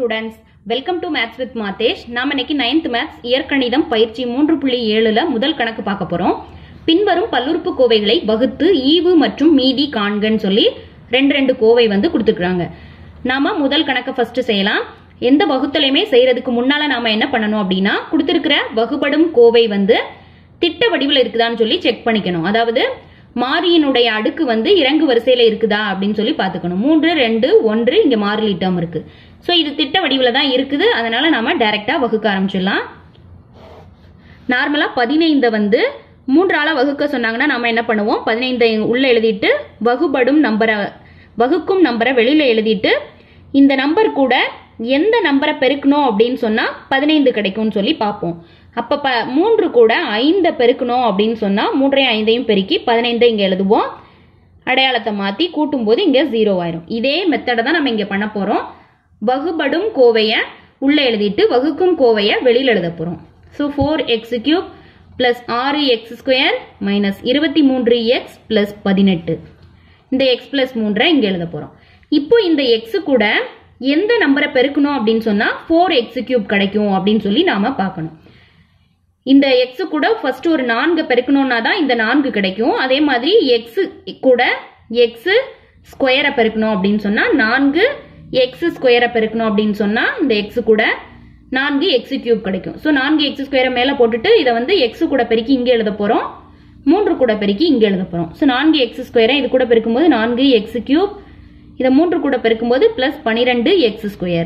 students welcome to maths with Mathesh நாம இன்னைக்கு ninth maths இயற்கணிதம் பயிற்சி மூன்று புள்ளி ஏழுல முதல் கணக்கு பார்க்க போறோம் பின்வரும் பல்லுறுப்பு கோவைகளை வகுத்து ஈவு மற்றும் மீதி காண்கன்னு சொல்லி ரெண்டு ரெண்டு கோவை வந்து கொடுத்துருக்காங்க நாம முதல் கணக்கை ஃபர்ஸ்ட் செய்யலாம் எந்த வகுத்தலையுமே செய்யறதுக்கு முன்னால நாம என்ன பண்ணணும் அப்படின்னா கொடுத்திருக்கிற வகுபடும் கோவை வந்து திட்ட வடிவில் இருக்குதான்னு சொல்லி செக் பண்ணிக்கணும் அதாவது மாறியினுடைய அடுக்கு வந்து இறங்கு வரிசையில இருக்குதா அப்படின்னு சொல்லி பார்த்துக்கணும் மூன்று ரெண்டு ஒன்று இங்க மாறிலி டேர்ம் இருக்கு ஸோ இது திட்ட வடிவில் தான் இருக்குது அதனால நாம டைரக்டா வகுக்க ஆரம்பிச்சிடலாம் நார்மலா பதினைந்தை வந்து மூன்றால வகுக்க சொன்னாங்கன்னா நாம என்ன பண்ணுவோம் பதினைந்தை உள்ள எழுதிட்டு வகுபடும் நம்பரை வகுக்கும் நம்பரை வெளியில எழுதிட்டு இந்த நம்பர் கூட எந்த நம்பரை பெருக்கணும் அப்படின்னு சொன்னா பதினைந்து கிடைக்கும்னு சொல்லி பார்ப்போம் அப்ப ப மூன்று கூட ஐந்தை பெருக்கணும் அப்படின்னு சொன்னா மூன்றையும் ஐந்தையும் பெருக்கி பதினைந்தை இங்க எழுதுவோம் அடையாளத்தை மாத்தி கூட்டும் போது இங்க ஜீரோ ஆயிரும் இதே மெத்தடை தான் நம்ம இங்க பண்ண போறோம் வகுபடும் கோவைய உள்ள எழுதிட்டு வகுக்கும் கோவைய வெளியில எழுத போறோம் so four x cube plus ஆறு எக்ஸ் ஸ்கொயர் மைனஸ் இருபத்தி மூன்று எக்ஸ் பிளஸ் பதினெட்டு இந்த எக்ஸ் பிளஸ் மூன்றை இங்க எழுத போறோம் இப்போ இந்த எக்ஸ் கூட எந்த நம்பரை பெருக்கணும் அப்படின்னு சொன்னா ஃபோர் எக்ஸ் கியூப் கிடைக்கும் அப்படின்னு சொல்லி நாம பார்க்கணும் இந்த எக்ஸ் கூட ஃபர்ஸ்ட் ஒரு நான்கு பெருக்கணும்னா தான் இந்த நான்கு கிடைக்கும் அதே மாதிரி எக்ஸ் கூட எக்ஸ் ஸ்கொயரை பெருக்கணும் அப்படின்னு சொன்னா நான்கு எக்ஸ் ஸ்கொயரை பெருக்கணும் அப்படின்னு சொன்னா இந்த எக்ஸ் கூட நான்கு எக்ஸ் கியூப் கிடைக்கும் ஸோ நான்கு எக்ஸ் ஸ்கொயரை மேலே போட்டுட்டு இதை வந்து எக்ஸ் கூட பெருக்கி இங்கே எழுத போறோம் மூன்று கூட பெருக்கி இங்கே எழுத போறோம் ஸோ நான்கு எக்ஸ் ஸ்கொயரை இது கூட பெருக்கும்போது நான்கு எக்ஸ் கியூப் இதை மூன்று கூட பெருக்கும்போது பிளஸ் பனிரெண்டு எக்ஸ் ஸ்கொயர்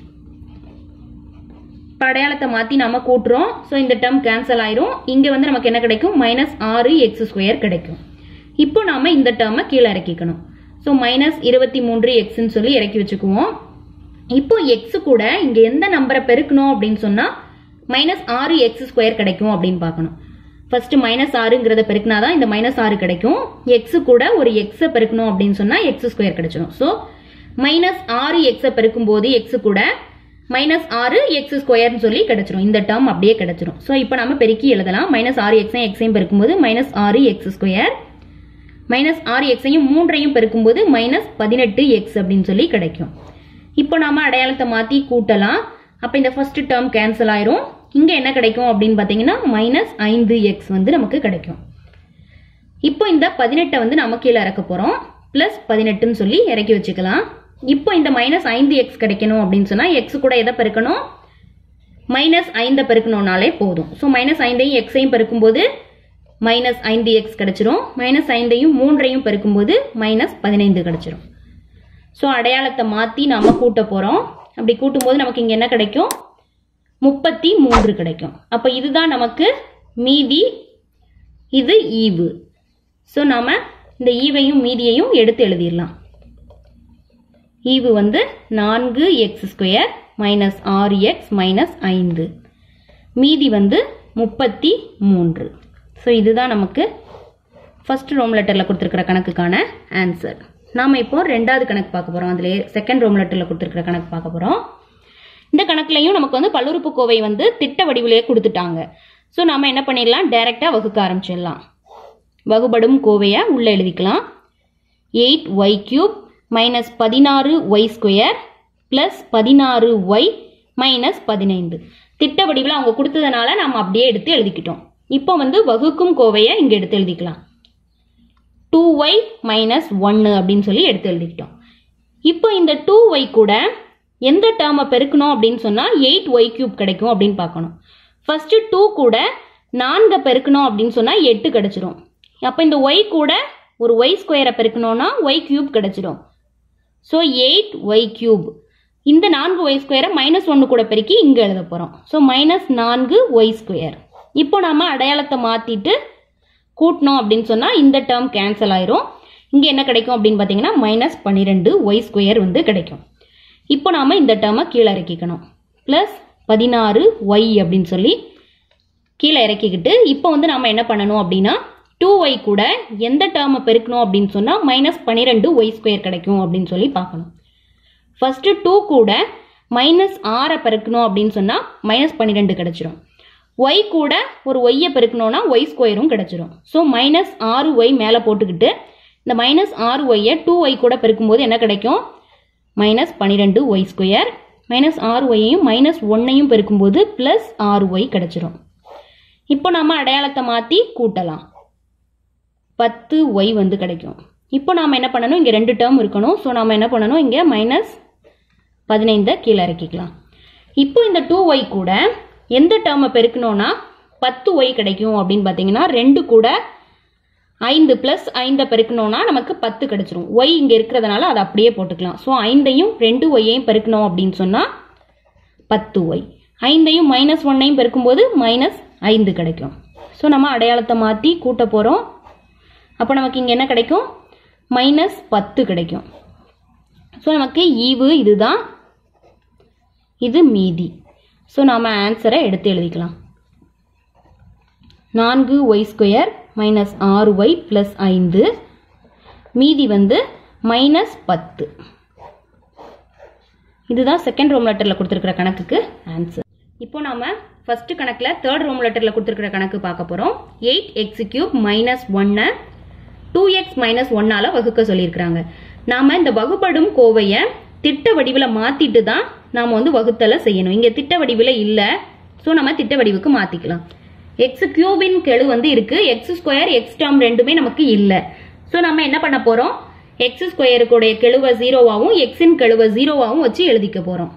அடையாளத்தை மாத்தி நாம கூட்டுறோம் ஸோ இந்த டேர்ம் கேன்சல் ஆயிரும் இங்க வந்து நமக்கு என்ன கிடைக்கும் மைனஸ் ஆறு எக்ஸ் ஸ்கொயர் கிடைக்கும் இப்போ நாம இந்த டேர்மை கீழே இறக்கிக்கணும் ஸோ மைனஸ் இருபத்தி மூன்று எக்ஸ்ன்னு சொல்லி இறக்கி வச்சுக்குவோம் இப்போ எக்ஸ் கூட இங்க எந்த நம்பரை பெருக்கணும் அப்படின்னு சொன்னா மைனஸ் ஆறு எக்ஸ் ஸ்கொயர் கிடைக்கும் அப்படின்னு பார்க்கணும் ஃபர்ஸ்ட் மைனஸ் ஆறுங்கிறத பெருக்கினாதான் இந்த மைனஸ் ஆறு கிடைக்கும் எக்ஸ் கூட ஒரு எக்ஸை பெருக்கணும் அப்படின்னு சொன்னா எக்ஸ் ஸ்கொயர் கிடைச்சிடும் ஸோ மைனஸ் ஆறு எக்ஸை பெருக்கும் போது எக்ஸ் கூட மைனஸ் ஆறு எக்ஸ் ஸ்கொயர்னு சொல்லி கிடைச்சிரும் இந்த டேர்ம் அப்படியே கிடைச்சிரும் ஸோ இப்போ நம்ம பெருக்கி எழுதலாம் மைனஸ் ஆறு எக்ஸையும் எக்ஸையும் பெருக்கும்போது மைனஸ் ஆறு எக்ஸ் ஸ்கொயர் மைனஸ் ஆறு எக்ஸையும் மூன்றையும் பெருக்கும்போது மைனஸ் பதினெட்டு எக்ஸ் அப்படின்னு சொல்லி கிடைக்கும் இப்போ நாம அடையாளத்தை மாத்தி கூட்டலாம் அப்போ இந்த ஃபர்ஸ்ட் டேர்ம் கேன்சல் ஆயிரும் இங்க என்ன கிடைக்கும் அப்படின்னு பார்த்தீங்கன்னா மைனஸ் ஐந்து எக்ஸ் வந்து நமக்கு கிடைக்கும் இப்போ இந்த பதினெட்டை வந்து நம்ம கீழே இறக்க போறோம் பிளஸ் பதினெட்டுன்னு சொல்லி இறக்கி வச்சுக்கலாம் இப்போ இந்த மைனஸ் ஐந்து எக்ஸ் கிடைக்கணும் அப்படின்னு சொன்னா எக்ஸ் கூட எதை பெருக்கணும் மைனஸ் ஐந்தை பெருக்கணும்னாலே போதும் ஸோ மைனஸ் ஐந்தையும் எக்ஸையும் பெருக்கும்போது மைனஸ் ஐந்து எக்ஸ் கிடைச்சிரும் மைனஸ் ஐந்தையும் மூன்றையும் பெருக்கும்போது மைனஸ் பதினைந்து கிடைச்சிரும் ஸோ அடையாளத்தை மாற்றி நாம கூட்ட போகிறோம் அப்படி கூட்டும்போது நமக்கு இங்கே என்ன கிடைக்கும் முப்பத்தி மூன்று கிடைக்கும் அப்போ இதுதான் நமக்கு மீதி இது ஈவு ஸோ நாம இந்த ஈவையும் மீதியையும் எடுத்து எழுதிடலாம் ஈவு வந்து நான்கு எக்ஸ் ஸ்கொயர் மைனஸ் ஆறு எக்ஸ் மைனஸ் ஐந்து மீதி வந்து முப்பத்தி மூன்று ஸோ இதுதான் நமக்கு ஃபர்ஸ்ட் ரோம் லெட்டரில் கொடுத்துருக்கிற கணக்குக்கான ஆன்சர் நாம் இப்போ ரெண்டாவது கணக்கு பார்க்க போகிறோம் அதில் செகண்ட் ரோம் லெட்டரில் கொடுத்துருக்கிற கணக்கு பார்க்க போகிறோம் இந்த கணக்குலையும் நமக்கு வந்து பல்லுறுப்புக்கோவை வந்து திட்ட வடிவிலேயே கொடுத்துட்டாங்க ஸோ நாம என்ன பண்ணிடலாம் டைரெக்டாக வகுக்க ஆரம்பிச்சிடலாம் வகுபடும் கோவையை உள்ளே எழுதிக்கலாம் எயிட் ஒய் கியூப் மைனஸ் பதினாறு ஒய் ஸ்கொயர் ப்ளஸ் பதினாறு ஒய் மைனஸ் பதினைந்து திட்ட வடிவில் அவங்க கொடுத்ததுனால நம்ம அப்படியே எடுத்து எழுதிக்கிட்டோம் இப்போ வந்து வகுக்கும் கோவையை இங்கே எடுத்து எழுதிக்கலாம் டூ ஒய் மைனஸ் ஒன்று அப்படின்னு சொல்லி எடுத்து எழுதிக்கிட்டோம் இப்போ இந்த டூ ஒய் கூட எந்த டேர்மை பெருக்கணும் அப்படின்னு சொன்னால் எயிட் ஒய் கியூப் கிடைக்கும் அப்படின்னு பார்க்கணும் ஃபர்ஸ்ட் டூ கூட நான்கை பெருக்கணும் அப்படின்னு சொன்னால் எட்டு கிடைச்சிரும் அப்போ இந்த ஒய் கூட ஒரு ஒய் ஸ்கொயரை பெருக்கணும்னா ஒய் கியூப் கிடைச்சிடும் ஸோ எயிட் ஒய் கியூப் இந்த நான்கு ஒய் ஸ்கொயரை மைனஸ் ஒன்று கூட பெருக்கி இங்கே எழுத போகிறோம் ஸோ மைனஸ் நான்கு ஒய் ஸ்கொயர் இப்போ நாம அடையாளத்தை மாற்றிட்டு கூட்டணும் அப்படின்னு சொன்னால் இந்த டேர்ம் கேன்சல் ஆயிரும் இங்கே என்ன கிடைக்கும் அப்படின்னு பார்த்தீங்கன்னா மைனஸ் பன்னிரெண்டு ஒய் ஸ்கொயர் வந்து கிடைக்கும் இப்போ நாம இந்த டேர்மை கீழே இறக்கிக்கணும் ப்ளஸ் பதினாறு ஒய் அப்படின்னு சொல்லி கீழே இறக்கிக்கிட்டு இப்போ வந்து நாம என்ன பண்ணணும் அப்படின்னா டூ ஒய் கூட எந்த டேர்மை பெருக்கணும் அப்படின்னு சொன்னால் மைனஸ் பன்னிரெண்டு ஒய் ஸ்கொயர் கிடைக்கும் அப்படின்னு சொல்லி பார்க்கணும் ஃபர்ஸ்ட் டூ கூட மைனஸ் ஆறை பெருக்கணும் அப்படின்னு சொன்னால் மைனஸ் பன்னிரெண்டு கிடைச்சிரும் ஒய் கூட ஒரு ஒய்யை பெருக்கணும்னா ஒய் ஸ்கொயரும் கிடைச்சிரும் ஸோ மைனஸ் ஆறு ஒய் மேலே போட்டுக்கிட்டு இந்த மைனஸ் ஆறு ஒய்யை டூ ஒய் கூட பெருக்கும்போது என்ன கிடைக்கும் மைனஸ் பன்னிரெண்டு ஒய் ஸ்கொயர் மைனஸ் ஆறு ஒய்யையும் மைனஸ் ஒன்னையும் பெருக்கும்போது ப்ளஸ் ஆறு ஒய் கிடச்சிரும் இப்போ நம்ம அடையாளத்தை மாற்றி கூட்டலாம் பத்து ஒய் வந்து கிடைக்கும் இப்போ நாம் என்ன பண்ணணும் இங்கே ரெண்டு டேர்ம் இருக்கணும் ஸோ நாம் என்ன பண்ணணும் இங்கே மைனஸ் பதினைந்தை கீழே இறக்கிக்கலாம் இப்போ இந்த டூ ஒய் கூட எந்த டேர்மை பெருக்கணும்னா பத்து ஒய் கிடைக்கும் அப்படின்னு பார்த்தீங்கன்னா ரெண்டு கூட ஐந்து ப்ளஸ் ஐந்தை பெருக்கணும்னா நமக்கு பத்து கிடைச்சிரும் ஒய் இங்கே இருக்கிறதுனால அதை அப்படியே போட்டுக்கலாம் ஸோ ஐந்தையும் ரெண்டு ஒய்யையும் பெருக்கணும் அப்படின்னு சொன்னால் பத்து ஒய் ஐந்தையும் மைனஸ் ஒன்னையும் பெருக்கும்போது மைனஸ் ஐந்து கிடைக்கும் ஸோ நம்ம அடையாளத்தை மாற்றி கூட்ட போகிறோம் அப்போ நமக்கு இங்கே என்ன கிடைக்கும் மைனஸ் பத்து கிடைக்கும் ஸோ நமக்கு ஈவு இதுதான் இது மீதி ஸோ நாம் ஆன்சரை எடுத்து எழுதிக்கலாம் நான்கு ஒய் ஸ்கொயர் மைனஸ் ஆறு ஒய் ப்ளஸ் ஐந்து மீதி வந்து மைனஸ் பத்து இதுதான் செகண்ட் ரோம் லெட்டரில் கொடுத்துருக்கிற கணக்குக்கு ஆன்சர் இப்போ நாம ஃபர்ஸ்ட் கணக்கில் தேர்ட் ரோம் லெட்டரில் கொடுத்துருக்கிற கணக்கு பார்க்க போகிறோம் எயிட் எக்ஸ் கியூப் மைனஸ் ஒன்னை டூ எக்ஸ் மைனஸ் ஒன்னால் வகுக்க சொல்லியிருக்கிறாங்க நாம் இந்த வகுப்படும் கோவையை திட்ட வடிவில் மாற்றிட்டு தான் நாம் வந்து வகுத்தலை செய்யணும் இங்கே திட்ட வடிவில் இல்லை ஸோ நம்ம திட்ட வடிவுக்கு மாற்றிக்கலாம் எக்ஸ் கியூபின் கெழு வந்து இருக்கு எக்ஸ் ஸ்கொயர் எக்ஸ் டேர்ம் ரெண்டுமே நமக்கு இல்லை ஸோ நம்ம என்ன பண்ண போகிறோம் எக்ஸ் ஸ்கொயருக்குடைய கெழுவை ஜீரோவாகவும் எக்ஸின் கெழுவை ஜீரோவாகவும் வச்சு எழுதிக்க போகிறோம்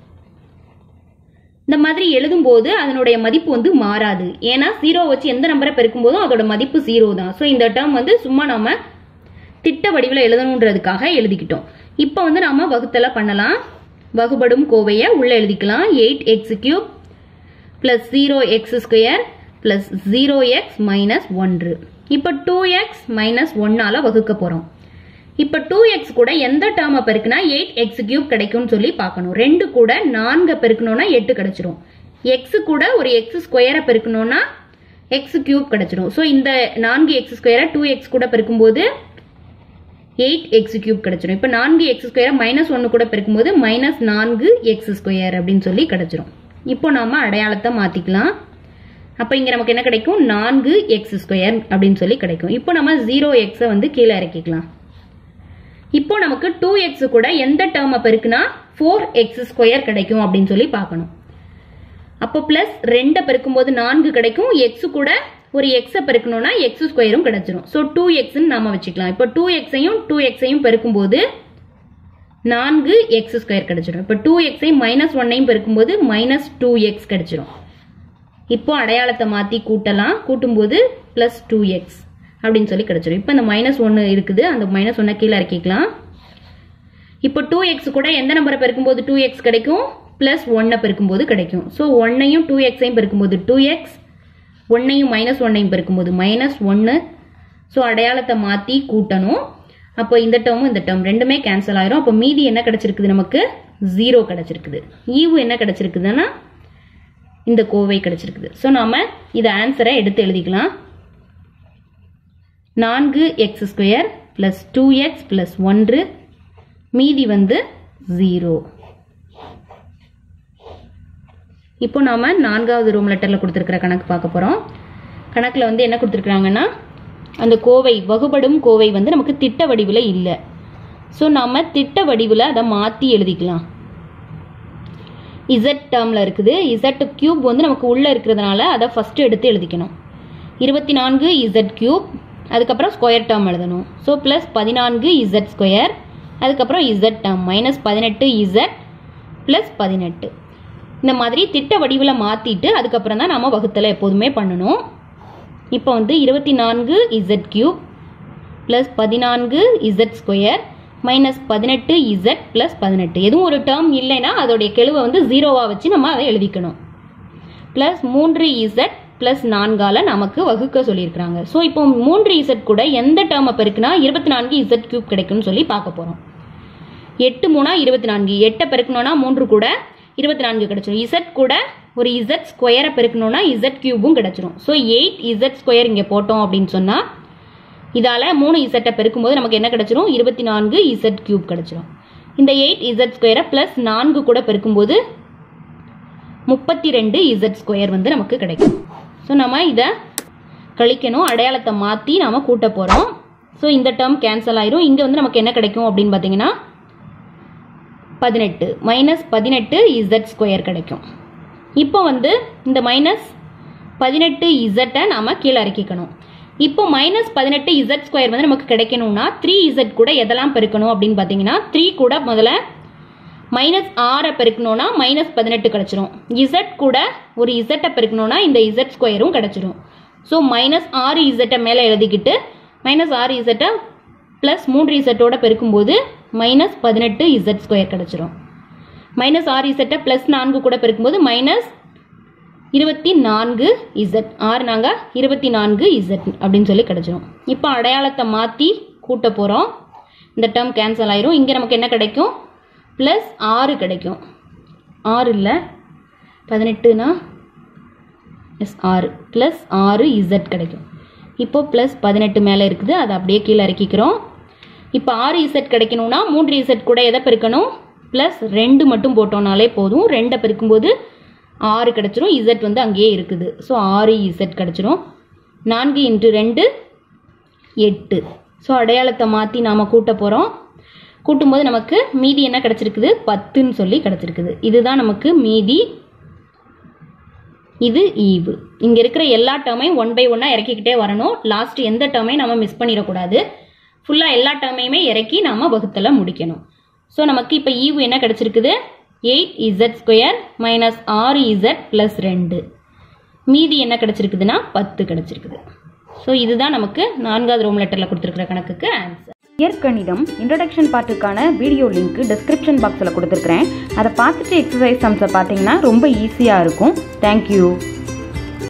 இந்த மாதிரி எழுதும்போது அதனுடைய மதிப்பு வந்து மாறாது ஏன்னா ஜீரோ வச்சு எந்த நம்பரை பெருக்கும் போதும் அதோட மதிப்பு ஜீரோ தான் ஸோ இந்த டேர்ம் வந்து சும்மா நாம திட்ட வடிவில் எழுதணுன்றதுக்காக எழுதிக்கிட்டோம் இப்போ வந்து நாம வகுத்தலை பண்ணலாம் வகுபடும் கோவையை உள்ள எழுதிக்கலாம் eight x cube plus zero x square plus zero x minus ஒன்று இப்போ டூ எக்ஸ் மைனஸ் ஒன்னால் வகுக்க போகிறோம் இப்போ டூ எக்ஸ் கூட எந்த டேர்மை பெருக்குனா எயிட் எக்ஸ் கியூப் கிடைக்கும்னு சொல்லி பார்க்கணும் ரெண்டு கூட நான்கை பெருக்கணும்னா எட்டு கிடைச்சிரும் எக்ஸ் கூட ஒரு எக்ஸ் ஸ்கொயரை பெருக்கணும்னா எக்ஸ் கியூப் கிடைச்சிரும் ஸோ இந்த நான்கு எக்ஸ் ஸ்கொயரை டூ எக்ஸ் கூட பெருக்கும்போது எயிட் எக்ஸ் கியூப் கிடைச்சிரும் இப்போ நான்கு எக்ஸ் ஸ்கொயரை மைனஸ் ஒன்று கூட பெருக்கும்போது மைனஸ் நான்கு எக்ஸ் ஸ்கொயர் அப்படின்னு சொல்லி கிடைச்சிரும் இப்போ நாம அடையாளத்தை மாற்றிக்கலாம் அப்போ இங்கே நமக்கு என்ன கிடைக்கும் நான்கு எக்ஸ் ஸ்கொயர் அப்படின்னு சொல்லி கிடைக்கும் இப்போ நம்ம ஜீரோ எக்ஸை வந்து கீழே இறக்கிக்கலாம் இப்போ நமக்கு டூ எக்ஸ் கூட எந்த டேர்மை பெருக்குனா ஃபோர் எக்ஸ் ஸ்கொயர் கிடைக்கும் அப்படின்னு சொல்லி பார்க்கணும் அப்போ பிளஸ் ரெண்டை பெருக்கும்போது நான்கு கிடைக்கும் எக்ஸ் கூட ஒரு எக்ஸை பெருக்கணும்னா எக்ஸ் ஸ்கொயரும் கிடைச்சிரும் ஸோ டூ எக்ஸ்ன்னு நாம வச்சுக்கலாம் இப்போ டூ எக்ஸையும் டூ எக்ஸையும் பெருக்கும்போது நான்கு எக்ஸ் ஸ்கொயர் கிடைச்சிரும் இப்போ டூ எக்ஸையும் மைனஸ் ஒன்னையும் பெருக்கும்போது மைனஸ் டூ எக்ஸ் கிடைச்சிரும் இப்போ அடையாளத்தை மாற்றி கூட்டலாம் கூட்டும்போது ப்ளஸ் டூ எக்ஸ் அப்படின்னு சொல்லி கிடைச்சிரும் இப்போ இந்த மைனஸ் ஒன்று இருக்குது அந்த மைனஸ் ஒன்றை கீழே இறக்கிக்கலாம் இப்போ டூ எக்ஸ் கூட எந்த நம்பரை பெருக்கும்போது டூ எக்ஸ் கிடைக்கும் ப்ளஸ் ஒன்னை பெருக்கும்போது கிடைக்கும் ஸோ ஒன்னையும் டூ எக்ஸையும் பெருக்கும்போது டூ எக்ஸ் ஒன்னையும் மைனஸ் ஒன்னையும் பெருக்கும்போது மைனஸ் ஒன்று ஸோ அடையாளத்தை மாற்றி கூட்டணும் அப்போ இந்த டேர்மும் இந்த டேர்ம் ரெண்டுமே கேன்சல் ஆயிரும் அப்போ மீதி என்ன கிடைச்சிருக்குது நமக்கு ஜீரோ கிடைச்சிருக்குது ஈவு என்ன கிடைச்சிருக்குதுன்னா இந்த கோவை கிடைச்சிருக்குது ஸோ நாம இதை ஆன்சரை எடுத்து எழுதிக்கலாம் நான்கு x square plus two x plus ஒன்று மீதி வந்து ஜீரோ இப்போ நாம நான்காவது ரூம் லெட்டரில் கொடுத்துருக்கிற கணக்கு பார்க்க போகிறோம் கணக்கில் வந்து என்ன கொடுத்துருக்குறாங்கன்னா அந்த கோவை வகுபடும் கோவை வந்து நமக்கு திட்ட வடிவில் இல்லை ஸோ நாம் திட்ட வடிவில் அதை மாற்றி எழுதிக்கலாம் இசட் டேர்மில் இருக்குது இசட் கியூப் வந்து நமக்கு உள்ளே இருக்கிறதுனால அதை ஃபஸ்ட்டு எடுத்து எழுதிக்கணும் இருபத்தி நான்கு இசட் கியூப் அதுக்கப்புறம் ஸ்கொயர் டேர்ம் எழுதணும் ஸோ ப்ளஸ் பதினான்கு இசட் ஸ்கொயர் அதுக்கப்புறம் இசட் டேர்ம் மைனஸ் பதினெட்டு இசட் ப்ளஸ் பதினெட்டு இந்த மாதிரி திட்ட வடிவில் மாற்றிட்டு அதுக்கப்புறம் தான் நம்ம வகுத்தலை எப்போதுமே பண்ணணும் இப்போ வந்து இருபத்தி நான்கு இசட் கியூப் ப்ளஸ் பதினான்கு இசட் ஸ்கொயர் மைனஸ் பதினெட்டு இசட் ப்ளஸ் பதினெட்டு எதுவும் ஒரு டேர்ம் இல்லைன்னா அதோடைய கெழுவை வந்து ஜீரோவாக வச்சு நம்ம அதை எழுதிக்கணும் ப்ளஸ் மூன்று இசட் ப்ளஸ் நான்கால நமக்கு வகுக்க சொல்லியிருக்கிறாங்க ஸோ இப்போ மூன்று இசட் கூட எந்த டேர்மை பெருக்குனா இருபத்தி நான்கு இசட் கியூப் கிடைக்கும்னு சொல்லி பார்க்க போகிறோம் எட்டு மூணா இருபத்தி நான்கு எட்டை பெருக்கணும்னா மூன்று கூட இருபத்தி நான்கு கிடைச்சிரும் இசட் கூட ஒரு இசட் ஸ்கொயரை பெருக்கணும்னா இசட் கியூபும் கிடைச்சிரும் ஸோ எயிட் இசட் ஸ்கொயர் இங்கே போட்டோம் அப்படின்னு சொன்னால் இதால் மூணு இசட்டை பெருக்கும்போது நமக்கு என்ன கிடைச்சிரும் இருபத்தி நான்கு இசட் கியூப் கிடைச்சிரும் இந்த எயிட் இசட் ஸ்கொயரை ப்ளஸ் நான்கு கூட பெருக்கும்போது முப்பத்தி ரெண்டு இசட் ஸ்கொயர் வந்து நமக்கு கிடைக்கும் ஸோ நம்ம இதை கழிக்கணும் அடையாளத்தை மாற்றி நாம் கூட்ட போகிறோம் ஸோ இந்த டேர்ம் கேன்சல் ஆயிரும் இங்கே வந்து நமக்கு என்ன கிடைக்கும் அப்படின்னு பார்த்தீங்கன்னா பதினெட்டு மைனஸ் பதினெட்டு இசட் ஸ்கொயர் கிடைக்கும் இப்போ வந்து இந்த மைனஸ் பதினெட்டு இசட்டை நாம் கீழே இறக்கிக்கணும் இப்போ மைனஸ் பதினெட்டு இசட் ஸ்கொயர் வந்து நமக்கு கிடைக்கணும்னா த்ரீ இசட் கூட எதெல்லாம் பெருக்கணும் அப்படின்னு பார்த்தீங்கன்னா த்ரீ கூட முதல்ல மைனஸ் ஆறை பெருக்கணும்னா மைனஸ் பதினெட்டு கிடச்சிரும் இசட் கூட ஒரு இசட்டை பெருக்கணும்னா இந்த இசட் ஸ்கொயரும் கிடச்சிரும் ஸோ மைனஸ் ஆறு இசட்டை மேலே எழுதிக்கிட்டு மைனஸ் ஆறு இசட்டை ப்ளஸ் மூன்று இசட்டோட பெருக்கும்போது மைனஸ் பதினெட்டு இசட் ஸ்கொயர் கிடச்சிரும் மைனஸ் ஆறு இசட்டை ப்ளஸ் நான்கு கூட பெருக்கும்போது மைனஸ் இருபத்தி நான்கு இசட் ஆறு நாங்கள் இருபத்தி நான்கு இசட் அப்படின்னு சொல்லி கிடச்சிரும் இப்போ அடையாளத்தை மாற்றி கூட்ட போகிறோம் இந்த டேர்ம் கேன்சல் ஆயிரும் இங்கே நமக்கு என்ன கிடைக்கும் ப்ளஸ் ஆறு கிடைக்கும் ஆறு இல்லை பதினெட்டுனா எஸ் ஆறு ப்ளஸ் ஆறு இசட் கிடைக்கும் இப்போ ப்ளஸ் பதினெட்டு மேலே இருக்குது அதை அப்படியே கீழே இறக்கிக்கிறோம் இப்போ ஆறு இசட் கிடைக்கணும்னா மூன்று இசட் கூட எதை பெருக்கணும் ப்ளஸ் ரெண்டு மட்டும் போட்டோம்னாலே போதும் ரெண்டை பெருக்கும்போது ஆறு கிடச்சிரும் இசட் வந்து அங்கேயே இருக்குது ஸோ ஆறு இசட் கிடச்சிரும் நான்கு இன்ட்டு ரெண்டு எட்டு ஸோ அடையாளத்தை மாற்றி நாம் கூட்ட போகிறோம் கூட்டும்போது நமக்கு மீதி என்ன கிடச்சிருக்குது பத்துன்னு சொல்லி கிடச்சிருக்குது இதுதான் நமக்கு மீதி இது ஈவு இங்கே இருக்கிற எல்லா டேர்மையும் ஒன் பை ஒன்னாக இறக்கிக்கிட்டே வரணும் லாஸ்ட் எந்த டேர்மையும் நம்ம மிஸ் பண்ணிடக்கூடாது ஃபுல்லாக எல்லா டேர்மையுமே இறக்கி நாம் வகுத்தல முடிக்கணும் ஸோ நமக்கு இப்போ ஈவு என்ன கிடச்சிருக்குது எயிட் இசட் ஸ்கொயர் மைனஸ் ஆறு இசட் ப்ளஸ் ரெண்டு மீதி என்ன கிடச்சிருக்குதுன்னா பத்து கிடச்சிருக்குது ஸோ இதுதான் நமக்கு நான்காவது ரோம் லெட்டரில் கொடுத்துருக்குற கணக்குக்கு ஆன்சர் இயற்கணிதம் இன்ட்ரடக்ஷன் பார்ட்டுக்கான வீடியோ லிங்க் டிஸ்கிரிப்ஷன் பாக்ஸில் கொடுத்துருக்குறேன் அதை பார்த்துட்டு எக்ஸசைஸ் சம்ஸை பார்த்தீங்கன்னா ரொம்ப ஈஸியாக இருக்கும் தேங்க்யூ